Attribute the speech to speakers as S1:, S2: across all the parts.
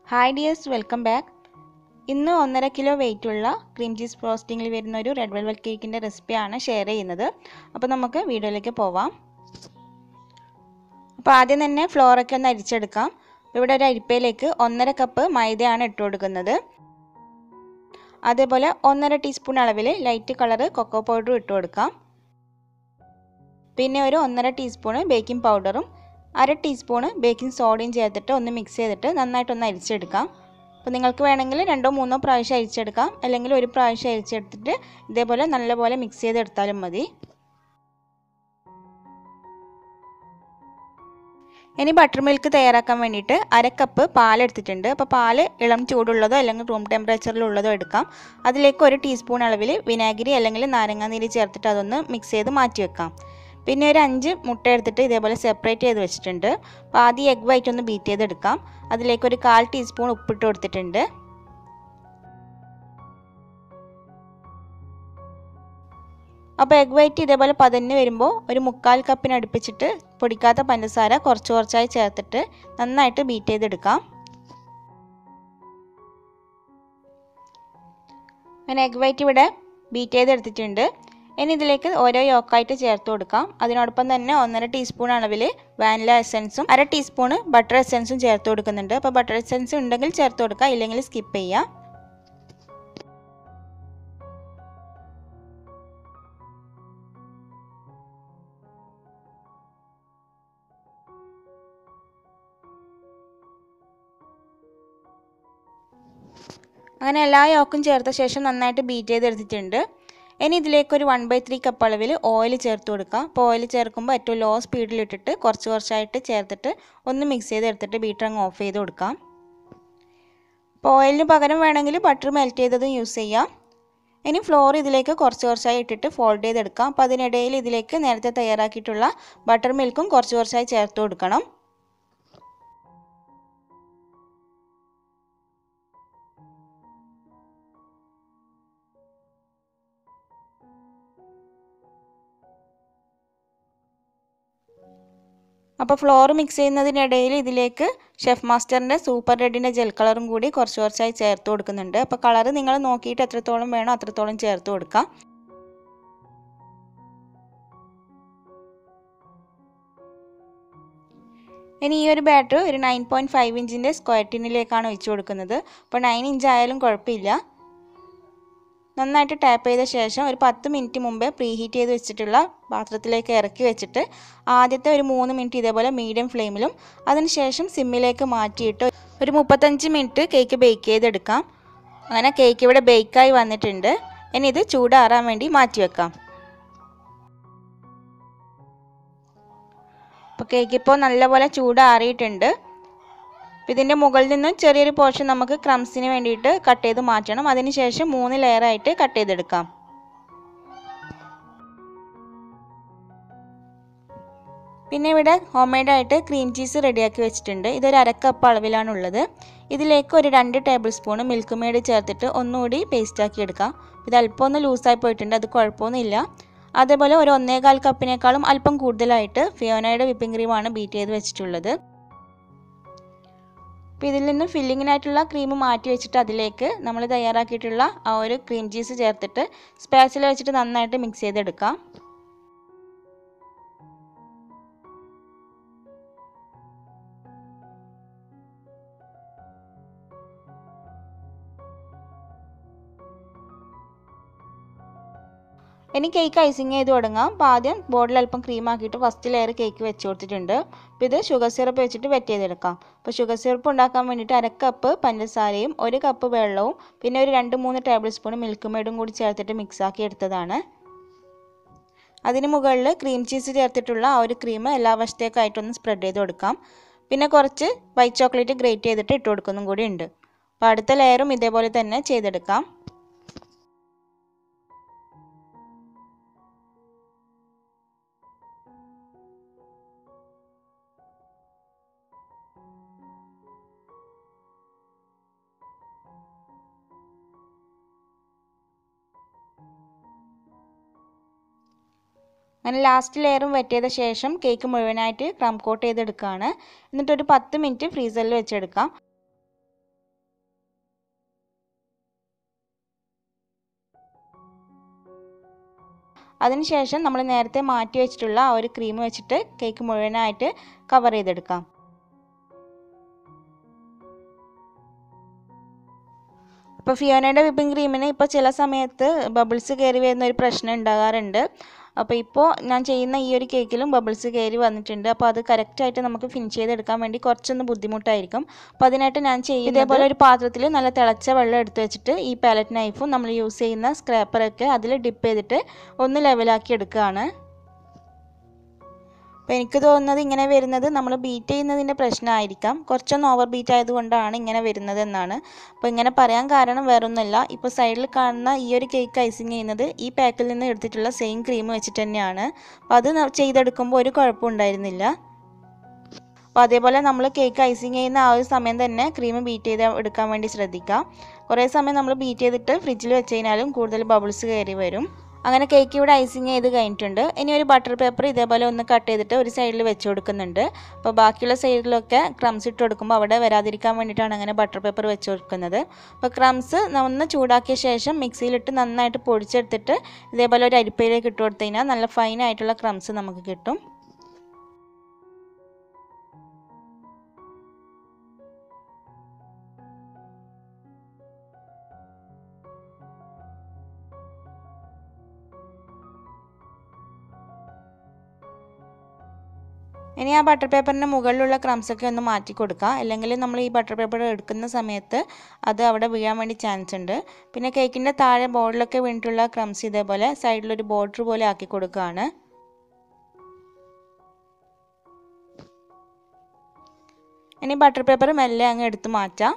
S1: hi dears welcome back ഇന്ന് ഒന്നര kilo വെയിറ്റുള്ള ക്രീം ചീസ് ഫ്രോസ്റ്റിങ്ങിൽ വരുന്ന ഒരു റെഡ് വെൽവെറ്റ് കേക്കിൻ്റെ റെസിപ്പിയാണ് ഷെയർ ചെയ്യുന്നത് അപ്പോൾ നമുക്ക് വീഡിയോയിലേക്ക് പോവാം അപ്പോൾ ആദ്യം തന്നെ ഫ്ലോറൊക്കെ ഒന്ന് അരിച്ചെടുക്കാം ഇവിടെ ഒരു അരിപ്പയിലേക്ക് ഒന്നര കപ്പ് മൈദയാണ് ഇട്ട് കൊടുക്കുന്നത് അതേപോലെ ഒന്നര ടീസ്പൂൺ അളവിൽ ലൈറ്റ് കളറ് കൊക്കോ പൗഡറും ഇട്ട് കൊടുക്കാം പിന്നെ ഒരു ഒന്നര ടീസ്പൂണ് ബേക്കിംഗ് പൗഡറും അര ടീസ്പൂണ് ബേക്കിംഗ് സോഡയും ചേർത്തിട്ട് ഒന്ന് മിക്സ് ചെയ്തിട്ട് നന്നായിട്ടൊന്ന് അരിച്ചെടുക്കാം അപ്പോൾ നിങ്ങൾക്ക് വേണമെങ്കിൽ രണ്ടോ മൂന്നോ പ്രാവശ്യം അരിച്ചെടുക്കാം അല്ലെങ്കിൽ ഒരു പ്രാവശ്യം അരിച്ചെടുത്തിട്ട് ഇതേപോലെ നല്ലപോലെ മിക്സ് ചെയ്തെടുത്താലും മതി ഇനി ബട്ടർ മിൽക്ക് തയ്യാറാക്കാൻ വേണ്ടിയിട്ട് അര കപ്പ് പാലെടുത്തിട്ടുണ്ട് അപ്പോൾ പാല് ഇളം ചൂടുള്ളതോ അല്ലെങ്കിൽ റൂം ടെമ്പറേച്ചറിലുള്ളതോ എടുക്കാം അതിലേക്ക് ഒരു ടീസ്പൂൺ അളവിൽ വിനാഗിരി അല്ലെങ്കിൽ നാരങ്ങാനീര് ചേർത്തിട്ട് അതൊന്ന് മിക്സ് ചെയ്ത് മാറ്റി വെക്കാം പിന്നെ ഒരു അഞ്ച് മുട്ട എടുത്തിട്ട് ഇതേപോലെ സെപ്പറേറ്റ് ചെയ്ത് വെച്ചിട്ടുണ്ട് അപ്പോൾ ആദ്യം എഗ് വൈറ്റ് ഒന്ന് ബീറ്റ് ചെയ്തെടുക്കാം അതിലേക്ക് ഒരു കാൽ ടീസ്പൂൺ ഉപ്പിട്ട് കൊടുത്തിട്ടുണ്ട് അപ്പോൾ എഗ് വൈറ്റ് ഇതേപോലെ പതഞ്ഞ് വരുമ്പോൾ ഒരു മുക്കാൽ കപ്പിന് അടുപ്പിച്ചിട്ട് പൊടിക്കാത്ത പഞ്ചസാര കുറച്ച് കുറച്ചായി ചേർത്തിട്ട് നന്നായിട്ട് ബീറ്റ് ചെയ്തെടുക്കാം അങ്ങനെ എഗ് വൈറ്റ് ഇവിടെ ബീറ്റ് ചെയ്തെടുത്തിട്ടുണ്ട് ഇനി ഇതിലേക്ക് ഓരോ യോക്കായിട്ട് ചേർത്ത് കൊടുക്കാം അതിനോടൊപ്പം തന്നെ ഒന്നര ടീസ്പൂൺ അളവിൽ വാനില എസൻസും അര ടീസ്പൂണ് ബട്ടർ എസൻസും ചേർത്ത് കൊടുക്കുന്നുണ്ട് അപ്പോൾ ബട്ടർ എസൻസ് ഉണ്ടെങ്കിൽ ചേർത്ത് കൊടുക്കുക ഇല്ലെങ്കിൽ സ്കിപ്പ് ചെയ്യാം അങ്ങനെ എല്ലാ യോക്കും ചേർത്ത ശേഷം നന്നായിട്ട് ബീറ്റ് ചെയ്തെടുത്തിട്ടുണ്ട് ഇനി ഇതിലേക്ക് ഒരു വൺ ബൈ ത്രീ കപ്പ് അളവിൽ ഓയിൽ ചേർത്ത് കൊടുക്കാം അപ്പോൾ ഓയിൽ ചേർക്കുമ്പോൾ ഏറ്റവും ലോ സ്പീഡിലിട്ടിട്ട് കുറച്ച് കുറച്ചായിട്ട് ചേർത്തിട്ട് ഒന്ന് മിക്സ് ചെയ്തെടുത്തിട്ട് ബീറ്റർ അങ്ങ് ഓഫ് ചെയ്ത് കൊടുക്കാം അപ്പോൾ ഓയിലിന് പകരം വേണമെങ്കിൽ ബട്ടർ മെൽറ്റ് ചെയ്തതും യൂസ് ചെയ്യാം ഇനി ഫ്ലോർ ഇതിലേക്ക് കുറച്ച് കുറച്ചായി ഇട്ടിട്ട് ഫോൾഡ് ചെയ്തെടുക്കാം അപ്പോൾ അതിനിടയിൽ ഇതിലേക്ക് നേരത്തെ തയ്യാറാക്കിയിട്ടുള്ള ബട്ടർ മിൽക്കും കുറച്ച് കുറച്ചായി ചേർത്ത് കൊടുക്കണം അപ്പോൾ ഫ്ലോർ മിക്സ് ചെയ്യുന്നതിനിടയിൽ ഇതിലേക്ക് ഷെഫ് മാസ്റ്ററിൻ്റെ സൂപ്പർ റെഡിൻ്റെ ജെൽ കളറും കൂടി കുറച്ച് കുറച്ചായി ചേർത്ത് കൊടുക്കുന്നുണ്ട് അപ്പോൾ കളർ നിങ്ങൾ നോക്കിയിട്ട് എത്രത്തോളം വേണോ അത്രത്തോളം ചേർത്ത് കൊടുക്കാം ഇനി ഈ ഒരു ബാറ്റർ ഒരു നയൻ പോയിൻറ്റ് ഫൈവ് ഇഞ്ചിൻ്റെ സ്ക്വയർ ടിന്നിലേക്കാണ് ഒഴിച്ചു കൊടുക്കുന്നത് അപ്പോൾ നയൻ ഇഞ്ച് ആയാലും കുഴപ്പമില്ല നന്നായിട്ട് ടാപ്പ് ചെയ്ത ശേഷം ഒരു പത്ത് മിനിറ്റ് മുമ്പേ പ്രീ ഹീറ്റ് ചെയ്ത് വെച്ചിട്ടുള്ള പാത്രത്തിലേക്ക് ഇറക്കി വെച്ചിട്ട് ആദ്യത്തെ ഒരു മൂന്ന് മിനിറ്റ് ഇതേപോലെ മീഡിയം ഫ്ലെയിമിലും അതിനുശേഷം സിമ്മിലേക്ക് മാറ്റിയിട്ട് ഒരു മുപ്പത്തഞ്ച് മിനിറ്റ് കേക്ക് ബേക്ക് ചെയ്തെടുക്കാം അങ്ങനെ കേക്ക് ഇവിടെ ബേക്കായി വന്നിട്ടുണ്ട് ഇനി ഇത് ചൂടാറാൻ വേണ്ടി മാറ്റി വെക്കാം അപ്പോൾ കേക്ക് ഇപ്പോൾ നല്ലപോലെ ചൂടാറിയിട്ടുണ്ട് ഇതിൻ്റെ മുകളിൽ നിന്നും ചെറിയൊരു പോർഷൻ നമുക്ക് ക്രംസിന് വേണ്ടിയിട്ട് കട്ട് ചെയ്ത് മാറ്റണം അതിനുശേഷം മൂന്ന് ലെയറായിട്ട് കട്ട് ചെയ്തെടുക്കാം പിന്നെ ഇവിടെ ഹോം മെയ്ഡായിട്ട് ക്രീം ചീസ് റെഡിയാക്കി വെച്ചിട്ടുണ്ട് ഇതൊരു അരക്കപ്പ് അളവിലാണുള്ളത് ഇതിലേക്ക് ഒരു രണ്ട് ടേബിൾ സ്പൂൺ മിൽക്ക് മെയ്ഡ് ചേർത്തിട്ട് ഒന്നുകൂടി പേസ്റ്റാക്കി എടുക്കാം ഇത് അല്പം ഒന്ന് ലൂസായി പോയിട്ടുണ്ട് അത് കുഴപ്പമൊന്നുമില്ല അതേപോലെ ഒരു ഒന്നേകാൽ കപ്പിനേക്കാളും അല്പം കൂടുതലായിട്ട് ഫിയോനയുടെ വിപ്പിംഗ് ക്രീമാണ് ബീറ്റ് ചെയ്ത് വെച്ചിട്ടുള്ളത് അപ്പോൾ ഇതിൽ നിന്ന് ഫില്ലിങ്ങിനായിട്ടുള്ള ക്രീം മാറ്റി വെച്ചിട്ട് അതിലേക്ക് നമ്മൾ തയ്യാറാക്കിയിട്ടുള്ള ആ ഒരു ക്രീം ചീസ് ചേർത്തിട്ട് സ്പാച്ചിൽ വെച്ചിട്ട് നന്നായിട്ട് മിക്സ് ചെയ്തെടുക്കാം ഇനി കേക്ക് ഐസിങ് ചെയ്ത് തുടങ്ങാം അപ്പോൾ ആദ്യം ബോർഡിൽ അല്പം ക്രീം ആക്കിയിട്ട് ഫസ്റ്റ് ലെയർ കേക്ക് വെച്ച് കൊടുത്തിട്ടുണ്ട് അപ്പോൾ ഇത് ഷുഗർ സിറപ്പ് വെച്ചിട്ട് വെറ്റ് ചെയ്തെടുക്കാം അപ്പോൾ ഷുഗർ സിറപ്പ് ഉണ്ടാക്കാൻ വേണ്ടിയിട്ട് അര കപ്പ് പഞ്ചസാരയും ഒരു കപ്പ് വെള്ളവും പിന്നെ ഒരു രണ്ട് മൂന്ന് ടേബിൾ സ്പൂൺ മിൽക്ക് മെയ്ഡും കൂടി ചേർത്തിട്ട് മിക്സ് ആക്കി എടുത്തതാണ് അതിന് മുകളിൽ ക്രീം ചീസ് ചേർത്തിട്ടുള്ള ആ ഒരു ക്രീം എല്ലാ വശത്തേക്കായിട്ടൊന്ന് സ്പ്രെഡ് ചെയ്ത് കൊടുക്കാം പിന്നെ കുറച്ച് വൈറ്റ് ചോക്ലേറ്റ് ഗ്രേറ്റ് ചെയ്തിട്ട് ഇട്ട് കൊടുക്കുന്നതും കൂടി ഉണ്ട് അപ്പോൾ അടുത്ത ലെയറും ഇതേപോലെ തന്നെ ചെയ്തെടുക്കാം അങ്ങനെ ലാസ്റ്റ് ലെയറും വെറ്റ് ചെയ്ത ശേഷം കേക്ക് മുഴുവനായിട്ട് ക്രം കോട്ട് ചെയ്തെടുക്കുകയാണ് എന്നിട്ടൊരു പത്ത് മിനിറ്റ് ഫ്രീസറിൽ വെച്ചെടുക്കാം അതിനുശേഷം നമ്മൾ നേരത്തെ മാറ്റി വെച്ചിട്ടുള്ള ആ ഒരു ക്രീം വെച്ചിട്ട് കേക്ക് മുഴുവനായിട്ട് കവർ ചെയ്തെടുക്കാം ഇപ്പോൾ ഫിയോനയുടെ വിപ്പിംഗ് ക്രീമിന് ഇപ്പോൾ ചില സമയത്ത് ബബിൾസ് കയറി വരുന്ന ഒരു പ്രശ്നം ഉണ്ടാകാറുണ്ട് അപ്പോൾ ഇപ്പോൾ ഞാൻ ചെയ്യുന്ന ഈ ഒരു കേക്കിലും ബബിൾസ് കയറി വന്നിട്ടുണ്ട് അപ്പോൾ അത് കറക്റ്റായിട്ട് നമുക്ക് ഫിനിഷ് ചെയ്തെടുക്കാൻ വേണ്ടി കുറച്ചൊന്ന് ബുദ്ധിമുട്ടായിരിക്കും അപ്പോൾ അതിനായിട്ട് ഞാൻ ചെയ്യും ഇതേപോലെ ഒരു പാത്രത്തിൽ നല്ല തിളച്ച വെള്ളം എടുത്ത് വെച്ചിട്ട് ഈ പാലറ്റ് നൈഫും നമ്മൾ യൂസ് ചെയ്യുന്ന സ്ക്രാപ്പറൊക്കെ അതിൽ ഡിപ്പ് ചെയ്തിട്ട് ഒന്ന് ലെവലാക്കി എടുക്കുകയാണ് അപ്പോൾ എനിക്ക് തോന്നുന്നത് ഇങ്ങനെ വരുന്നത് നമ്മൾ ബീറ്റ് ചെയ്യുന്നതിൻ്റെ പ്രശ്നമായിരിക്കാം കുറച്ചൊന്ന് ഓവർ ബീറ്റ് ആയതുകൊണ്ടാണ് ഇങ്ങനെ വരുന്നത് എന്നാണ് അപ്പോൾ ഇങ്ങനെ പറയാൻ കാരണം വേറൊന്നുമല്ല ഇപ്പോൾ സൈഡിൽ കാണുന്ന ഈ ഒരു കേക്ക് ഐസിങ് ചെയ്യുന്നത് ഈ പാക്കിൽ നിന്ന് എടുത്തിട്ടുള്ള സെയിം ക്രീം വെച്ചിട്ട് തന്നെയാണ് അപ്പോൾ അത് ചെയ്തെടുക്കുമ്പോൾ ഒരു കുഴപ്പം ഉണ്ടായിരുന്നില്ല അപ്പോൾ അതേപോലെ നമ്മൾ കേക്ക് ഐസിങ് ചെയ്യുന്ന ആ ഒരു സമയം തന്നെ ക്രീം ബീറ്റ് ചെയ്ത് എടുക്കാൻ വേണ്ടി ശ്രദ്ധിക്കുക കുറേ സമയം നമ്മൾ ബീറ്റ് ചെയ്തിട്ട് ഫ്രിഡ്ജിൽ വെച്ച് കഴിഞ്ഞാലും കൂടുതൽ ബബിൾസ് കയറി വരും അങ്ങനെ കേക്ക് ഇവിടെ ഐസിങ് ചെയ്ത് കഴിഞ്ഞിട്ടുണ്ട് ഇനി ഒരു ബട്ടർ പേപ്പർ ഇതേപോലെ ഒന്ന് കട്ട് ചെയ്തിട്ട് ഒരു സൈഡിൽ വെച്ച് കൊടുക്കുന്നുണ്ട് അപ്പോൾ ബാക്കിയുള്ള സൈഡിലൊക്കെ ക്രംസ് ഇട്ട് കൊടുക്കുമ്പോൾ അവിടെ വരാതിരിക്കാൻ വേണ്ടിയിട്ടാണ് അങ്ങനെ ബട്ടർ പേപ്പർ വെച്ച് കൊടുക്കുന്നത് അപ്പോൾ ക്രംസ് ഒന്ന് ചൂടാക്കിയ ശേഷം മിക്സിയിലിട്ട് നന്നായിട്ട് പൊടിച്ചെടുത്തിട്ട് ഇതേപോലെ ഒരു അരിപ്പയിലേക്ക് ഇട്ട് കൊടുത്തു കഴിഞ്ഞാൽ നല്ല ഫൈൻ ആയിട്ടുള്ള ക്രംസ് നമുക്ക് കിട്ടും ഇനി ആ ബട്ടർ പേപ്പറിൻ്റെ മുകളിലുള്ള ക്രംസ് ഒക്കെ ഒന്ന് മാറ്റി കൊടുക്കുക അല്ലെങ്കിൽ നമ്മൾ ഈ ബട്ടർ പേപ്പർ എടുക്കുന്ന സമയത്ത് അത് അവിടെ വീഴാൻ വേണ്ടി ചാൻസ് ഉണ്ട് പിന്നെ കേക്കിൻ്റെ താഴെ ബോർഡിലൊക്കെ വീണിട്ടുള്ള ക്രംസ് ഇതേപോലെ സൈഡിലൊരു ബോർഡർ പോലെ ആക്കി കൊടുക്കുകയാണ് ഇനി ബട്ടർ പേപ്പർ മെല്ലെ അങ്ങ് എടുത്ത് മാറ്റാം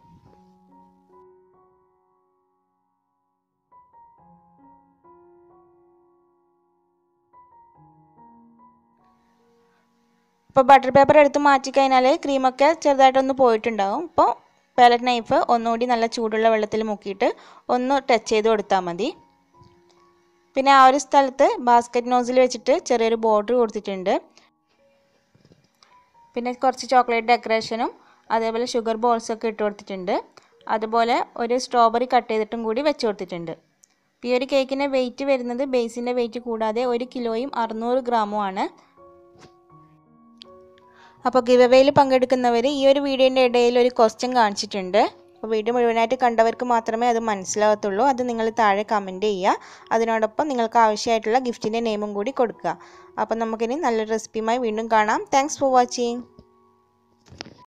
S1: ഇപ്പോൾ ബട്ടർ പേപ്പർ എടുത്ത് മാറ്റി കഴിഞ്ഞാൽ ക്രീമൊക്കെ ചെറുതായിട്ടൊന്ന് പോയിട്ടുണ്ടാകും അപ്പോൾ പാലറ്റ് നൈഫ് ഒന്നുകൂടി നല്ല ചൂടുള്ള വെള്ളത്തിൽ മുക്കിയിട്ട് ഒന്ന് ടച്ച് ചെയ്ത് കൊടുത്താൽ മതി പിന്നെ ആ ഒരു സ്ഥലത്ത് ബാസ്ക്കറ്റ് നോസിൽ വെച്ചിട്ട് ചെറിയൊരു ബോർഡർ കൊടുത്തിട്ടുണ്ട് പിന്നെ കുറച്ച് ചോക്ലേറ്റ് ഡെക്കറേഷനും അതേപോലെ ഷുഗർ ബോൾസൊക്കെ ഇട്ട് കൊടുത്തിട്ടുണ്ട് അതുപോലെ ഒരു സ്ട്രോബെറി കട്ട് ചെയ്തിട്ടും കൂടി വെച്ച് കൊടുത്തിട്ടുണ്ട് ഈ ഒരു കേക്കിൻ്റെ വെയിറ്റ് വരുന്നത് ബേസിൻ്റെ വെയിറ്റ് കൂടാതെ ഒരു കിലോയും അറുന്നൂറ് ഗ്രാമും ആണ് അപ്പോൾ ഗിവ് അവേയിൽ പങ്കെടുക്കുന്നവർ ഈ ഒരു വീഡിയോൻ്റെ ഇടയിൽ ഒരു ക്വസ്റ്റ്യൻ കാണിച്ചിട്ടുണ്ട് അപ്പോൾ വീഡിയോ മുഴുവനായിട്ട് കണ്ടവർക്ക് മാത്രമേ അത് മനസ്സിലാവത്തുള്ളൂ അത് നിങ്ങൾ താഴെ കമൻറ്റ് ചെയ്യുക അതിനോടൊപ്പം നിങ്ങൾക്ക് ആവശ്യമായിട്ടുള്ള ഗിഫ്റ്റിൻ്റെ നെയിമും കൂടി കൊടുക്കുക അപ്പോൾ നമുക്കിനി നല്ലൊരു റെസിപ്പിയുമായി വീണ്ടും കാണാം താങ്ക്സ് ഫോർ വാച്ചിങ്